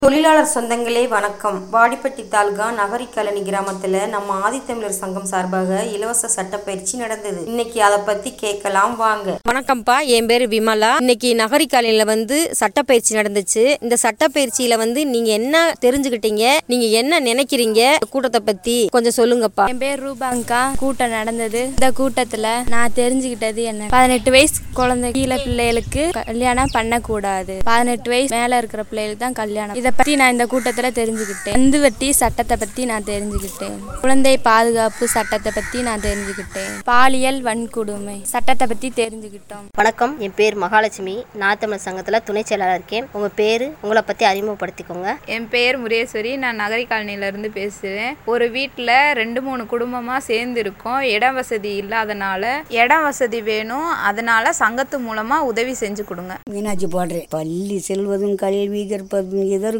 தொழிலாளர் சொந்தங்களே வணக்கம் வாடிப்பட்டி தாலுகா நகரி கழனி கிராமத்துல நம்ம ஆதித்தமிழர் சங்கம் சார்பாக இலவச சட்டப்பயிற்சி நடந்தது இன்னைக்கு அதை பத்தி கேட்கலாம் வாங்க வணக்கம்ப்பா என் பேரு விமலா இன்னைக்கு நகரி காலனில வந்து சட்டப்பயிற்சி நடந்துச்சு இந்த சட்டப்பயிற்சியில வந்து நீங்க என்ன தெரிஞ்சுக்கிட்டீங்க நீங்க என்ன நினைக்கிறீங்க கூட்டத்தை பத்தி கொஞ்சம் சொல்லுங்கப்பா என் பேர் ரூபாங்கா கூட்டம் நடந்தது இந்த கூட்டத்துல நான் தெரிஞ்சுக்கிட்டது என்ன பதினெட்டு வயசு குழந்தை கீழே பிள்ளைகளுக்கு கல்யாணம் பண்ணக்கூடாது பதினெட்டு வயசு மேல இருக்கிற பிள்ளைகளுக்கு தான் கல்யாணம் இதை பத்தி நான் இந்த கூட்டத்துல தெரிஞ்சுக்கிட்டேன் இந்து வட்டி சட்டத்தை பத்தி நான் தெரிஞ்சுக்கிட்டேன் குழந்தை பாதுகாப்பு சட்டத்தை பத்தி நான் தெரிஞ்சுக்கிட்டேன் பாலியல் வன்கொடுமை சட்டத்தை பத்தி தெரிஞ்சுக்கிட்டோம் வணக்கம் என் பேர் மகாலட்சுமி நான் தமிழ் சங்கத்தில் துணை செயலாளர் இருக்கேன் உங்கள் பேர் உங்களை பற்றி அறிமுகப்படுத்திக்கோங்க என் பேர் முரேஸ்வரி நான் நகரி காலனிலேருந்து பேசுகிறேன் ஒரு வீட்டில் ரெண்டு மூணு குடும்பமாக சேர்ந்து இருக்கோம் இடம் வசதி இல்லாதனால இடம் வசதி வேணும் அதனால சங்கத்து மூலமாக உதவி செஞ்சு கொடுங்க மீனாட்சி பாடுறேன் பள்ளி செல்வதும் கல்வி கற்பதும் எதற்காக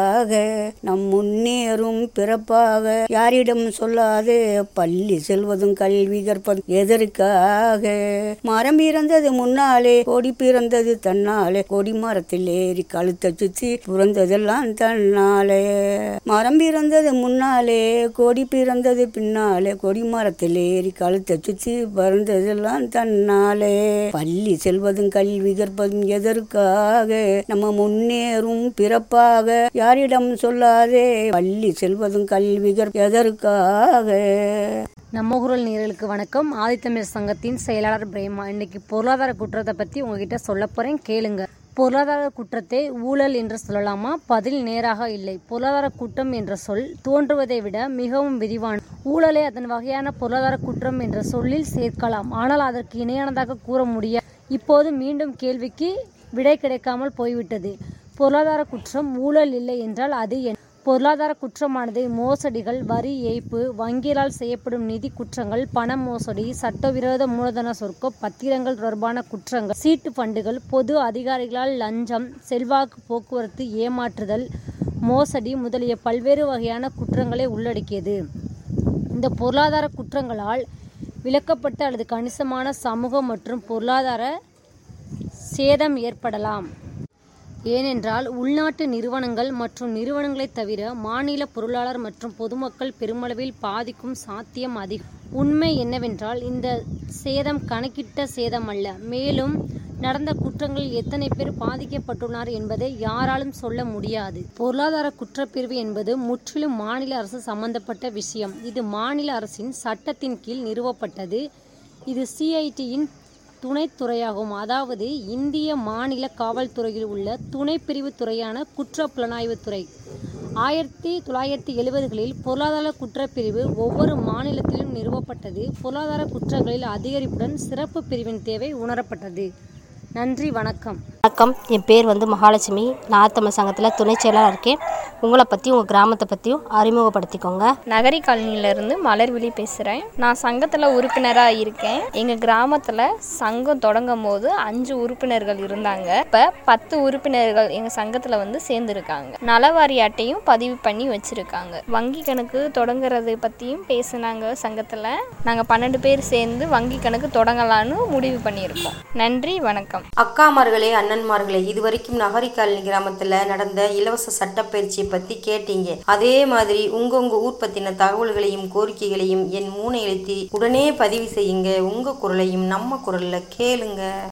நம் முன்னேறும் பிறப்பாக யாரிடம் சொல்லாதே பள்ளி செல்வதும் கல்வி கற்பதும் எதற்காக மரம் பிறந்தது முன்னாலே கொடி பிறந்தது தன்னாலே கொடி மரத்தில் ஏறி கழுத்தை சுத்தி பிறந்ததெல்லாம் தன்னாலே மரம் பிறந்தது முன்னாலே கொடி பிறந்தது பின்னாலே கொடி மரத்தில் ஏறி கழுத்தை சுத்தி பிறந்ததெல்லாம் தன்னாலே பள்ளி செல்வதும் கல்வி கற்பதும் எதற்காக நம்ம முன்னேறும் பிறப்பாக யாரிடம் சொல்லாதே பள்ளி செல்வதும் கல்வி கற்ப எதற்காக நம்ம குரல் நேயர்களுக்கு வணக்கம் ஆதித்தமிழ் சங்கத்தின் செயலாளர் பிரேமா இன்னைக்கு பொருளாதார குற்றத்தை பற்றி உங்ககிட்ட சொல்ல போகிறேன் கேளுங்க பொருளாதார குற்றத்தை ஊழல் என்று சொல்லலாமா பதில் நேராக இல்லை பொருளாதார குற்றம் என்ற சொல் தோன்றுவதை விட மிகவும் விரிவான ஊழலை அதன் வகையான பொருளாதார குற்றம் என்ற சொல்லில் சேர்க்கலாம் ஆனால் அதற்கு இணையானதாக கூற முடியாது இப்போது மீண்டும் கேள்விக்கு விடை கிடைக்காமல் போய்விட்டது பொருளாதார குற்றம் ஊழல் இல்லை என்றால் அது என்ன பொருளாதார குற்றமானது மோசடிகள் வரி ஏய்ப்பு வங்கிகளால் செய்யப்படும் நிதி குற்றங்கள் பண மோசடி சட்டவிரோத மூலதன சொர்க்கம் பத்திரங்கள் தொடர்பான குற்றங்கள் சீட்டு ஃபண்டுகள் பொது அதிகாரிகளால் லஞ்சம் செல்வாக்கு போக்குவரத்து ஏமாற்றுதல் மோசடி முதலிய பல்வேறு வகையான குற்றங்களை உள்ளடக்கியது இந்த பொருளாதார குற்றங்களால் விலக்கப்பட்ட அல்லது கணிசமான சமூக மற்றும் பொருளாதார சேதம் ஏற்படலாம் ஏனென்றால் உள்நாட்டு நிறுவனங்கள் மற்றும் நிறுவனங்களைத் தவிர மாநில பொருளாளர் மற்றும் பொதுமக்கள் பெருமளவில் பாதிக்கும் சாத்தியம் அதிகம் உண்மை என்னவென்றால் இந்த சேதம் கணக்கிட்ட சேதம் அல்ல மேலும் நடந்த குற்றங்களில் எத்தனை பேர் பாதிக்கப்பட்டுள்ளனர் என்பதை யாராலும் சொல்ல முடியாது பொருளாதார குற்றப்பிரிவு என்பது முற்றிலும் மாநில அரசு சம்பந்தப்பட்ட விஷயம் இது மாநில அரசின் சட்டத்தின் கீழ் நிறுவப்பட்டது இது சிஐடியின் துணைத்துறையாகும் அதாவது இந்திய மாநில காவல்துறையில் உள்ள துணைப்பிரிவு துறையான குற்ற புலனாய்வுத் துறை ஆயிரத்தி தொள்ளாயிரத்தி எழுபதுகளில் பொருளாதார குற்றப்பிரிவு ஒவ்வொரு மாநிலத்திலும் நிறுவப்பட்டது பொருளாதார குற்றங்களில் அதிகரிப்புடன் சிறப்பு பிரிவின் தேவை உணரப்பட்டது நன்றி வணக்கம் வணக்கம் என் பேர் வந்து மகாலட்சுமி நான் தமிழ் சங்கத்தில் துணை செயலாளர் இருக்கேன் உங்களை பற்றி உங்கள் கிராமத்தை பற்றியும் அறிமுகப்படுத்திக்கோங்க நகரி காலனியிலேருந்து மலர்விழி பேசுகிறேன் நான் சங்கத்தில் உறுப்பினராக இருக்கேன் எங்கள் கிராமத்தில் சங்கம் தொடங்கும் போது அஞ்சு உறுப்பினர்கள் இருந்தாங்க இப்போ பத்து உறுப்பினர்கள் எங்கள் சங்கத்தில் வந்து சேர்ந்துருக்காங்க நலவாரி அட்டையும் பதிவு பண்ணி வச்சுருக்காங்க வங்கி கணக்கு தொடங்குறது பற்றியும் பேசுனாங்க சங்கத்தில் நாங்கள் பன்னெண்டு பேர் சேர்ந்து வங்கி கணக்கு தொடங்கலான்னு முடிவு பண்ணியிருக்கோம் நன்றி வணக்கம் அக்காமார்களே அண்ணன்மார்களே இதுவரைக்கும் நகரி காலனி கிராமத்துல நடந்த இலவச சட்டப்பயிற்சியை பத்தி கேட்டீங்க அதே மாதிரி உங்க உங்க ஊர் பத்தின தகவல்களையும் கோரிக்கைகளையும் என் மூனை எழுத்தி உடனே பதிவு செய்யுங்க உங்க குரலையும் நம்ம குரல்ல கேளுங்க